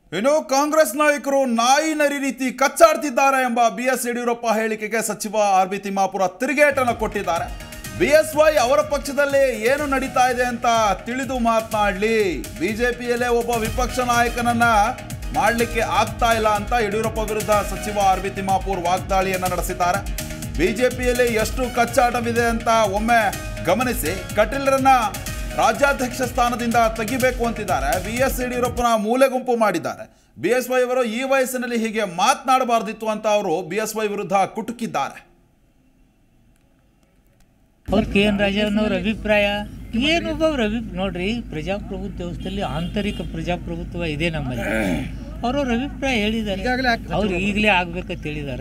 ಇನ್ನು ಕಾಂಗ್ರೆಸ್ ನಾಯಕರು ನಾಯಿ ನರಿ ರೀತಿ ಕಚ್ಚಾಡ್ತಿದ್ದಾರೆ ಎಂಬ ಬಿ ಎಸ್ ಯಡಿಯೂರಪ್ಪ ಹೇಳಿಕೆಗೆ ಸಚಿವ ಆರ್ ಬಿ ತಿಮ್ಮಾಪುರ ತಿರುಗೇಟನ್ನು ಕೊಟ್ಟಿದ್ದಾರೆ ಬಿ ಎಸ್ ವೈ ಅವರ ಪಕ್ಷದಲ್ಲಿ ಏನು ನಡೀತಾ ಇದೆ ಅಂತ ತಿಳಿದು ಮಾತನಾಡಲಿ ಬಿಜೆಪಿಯಲ್ಲೇ ಒಬ್ಬ ವಿಪಕ್ಷ ನಾಯಕನನ್ನ ಮಾಡಲಿಕ್ಕೆ ಆಗ್ತಾ ಇಲ್ಲ ಅಂತ ಯಡಿಯೂರಪ್ಪ ವಿರುದ್ಧ ಸಚಿವ ಆರ್ ಬಿ ತಿಮ್ಮಾಪುರ್ ವಾಗ್ದಾಳಿಯನ್ನ ನಡೆಸಿದ್ದಾರೆ ಬಿಜೆಪಿಯಲ್ಲಿ ಎಷ್ಟು ಕಚ್ಚಾಟವಿದೆ ಅಂತ ಒಮ್ಮೆ ಗಮನಿಸಿ ಕಟೀಲ್ರನ್ನ ರಾಜ್ಯಾಧ್ಯಕ್ಷ ಸ್ಥಾನದಿಂದ ತೆಗಿಬೇಕು ಅಂತಿದ್ದಾರೆ ಬಿ ಎಸ್ ಯಡಿಯೂರಪ್ಪನ ಮೂಲೆ ಗುಂಪು ಮಾಡಿದ್ದಾರೆ ಬಿ ಎಸ್ ವೈ ಅವರು ಈ ವಯಸ್ಸಿನಲ್ಲಿ ಹೀಗೆ ಮಾತನಾಡಬಾರ್ದಿತ್ತು ಅಂತ ಅವರು ಬಿ ಎಸ್ ವೈ ವಿರುದ್ಧ ಕುಟುಕಿದ್ದಾರೆ ಅವ್ರು ಕೆ ಎನ್ ರಾಜಣ್ಣವ್ರ ಅಭಿಪ್ರಾಯ ಏನು ಒಬ್ಬವ್ರ ಅಭಿ ನೋಡ್ರಿ ಪ್ರಜಾಪ್ರಭುತ್ವ ವ್ಯವಸ್ಥೆಯಲ್ಲಿ ಆಂತರಿಕ ಪ್ರಜಾಪ್ರಭುತ್ವ ಇದೆ ನಮ್ಮಲ್ಲಿ ಅವ್ರವ್ರ ಅಭಿಪ್ರಾಯ ಹೇಳಿದ್ದಾರೆ ಅವ್ರು ಈಗಲೇ ಆಗ್ಬೇಕಂತ ಹೇಳಿದಾರ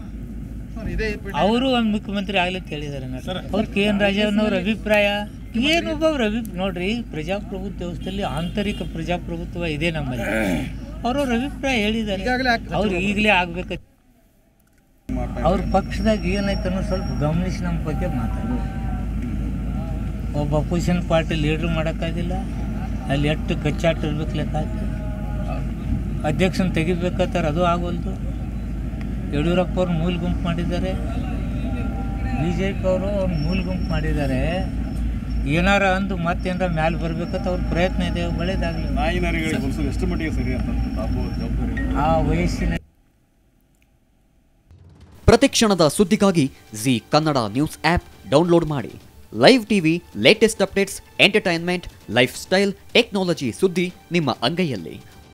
ಅವರು ಒಂದು ಮುಖ್ಯಮಂತ್ರಿ ಆಗ್ಲಿಕ್ಕೆ ಹೇಳಿದಾರೆ ಅವ್ರು ಕೆ ಎನ್ ರಾಜಣ್ಣವ್ರ ಅಭಿಪ್ರಾಯ ಏನು ಒಬ್ಬವ್ರ ಅಭಿ ನೋಡ್ರಿ ಪ್ರಜಾಪ್ರಭುತ್ವ ವ್ಯವಸ್ಥೆಯಲ್ಲಿ ಆಂತರಿಕ ಪ್ರಜಾಪ್ರಭುತ್ವ ಇದೆ ನಮ್ಮಲ್ಲಿ ಅವ್ರವ್ರ ಅಭಿಪ್ರಾಯ ಹೇಳಿದ್ದಾರೆ ಅವ್ರು ಈಗಲೇ ಆಗ್ಬೇಕಂತ ಅವ್ರ ಪಕ್ಷದಾಗ ಏನೈತೆ ಅನ್ನೋ ಸ್ವಲ್ಪ ಗಮನಿಸಿ ನಮ್ಮ ಬಗ್ಗೆ ಮಾತಾಡಿ ಒಬ್ಬ ಅಪೋಸಿಷನ್ ಪಾರ್ಟಿ ಲೀಡ್ರ್ ಮಾಡೋಕ್ಕಾಗಿಲ್ಲ ಅಲ್ಲಿ ಎಷ್ಟು ಕಚ್ಚಾಟ ಇರ್ಬೇಕು ಲೆಕ್ಕ ಹಾಕಿ ಅಧ್ಯಕ್ಷನ ತೆಗಿಬೇಕಂತಾರೆ ಅದು ಆಗೋಲ್ದು ಯಡಿಯೂರಪ್ಪ ಅವ್ರು ಮೂಲ ಗುಂಪು ಮಾಡಿದ್ದಾರೆ ಬಿ ಜೆ ಪಿ ಅವರು ಅವ್ರು ಮೂಲ ಗುಂಪು ಮಾಡಿದ್ದಾರೆ ಏನಾರ ಅಂದು ಮತ್ತೇನಾರ ಮ್ಯಾಲೆ ಬರ್ಬೇಕಂತ ಅವ್ರ ಪ್ರಯತ್ನ ಇದೆ ಒಳ್ಳೇದಾಗಲಿ ನಾಯಿ ನರಿಗಳಿಗೆ ಹೋಲಿಸೋದು ಎಷ್ಟು ಮಟ್ಟಿಗೆ ಸರಿ ಅಂತ ತಾವು ಜವಾಬ್ದಾರಿ ಆ ವಯಸ್ಸಿನ ಪ್ರತಿಕ್ಷಣದ ಸುದ್ದಿಗಾಗಿ Zee Kannada news app download ಮಾಡಿ live TV latest updates entertainment lifestyle technology ಸುದ್ದಿ ನಿಮ್ಮ ಅಂಗೈಯಲ್ಲಿ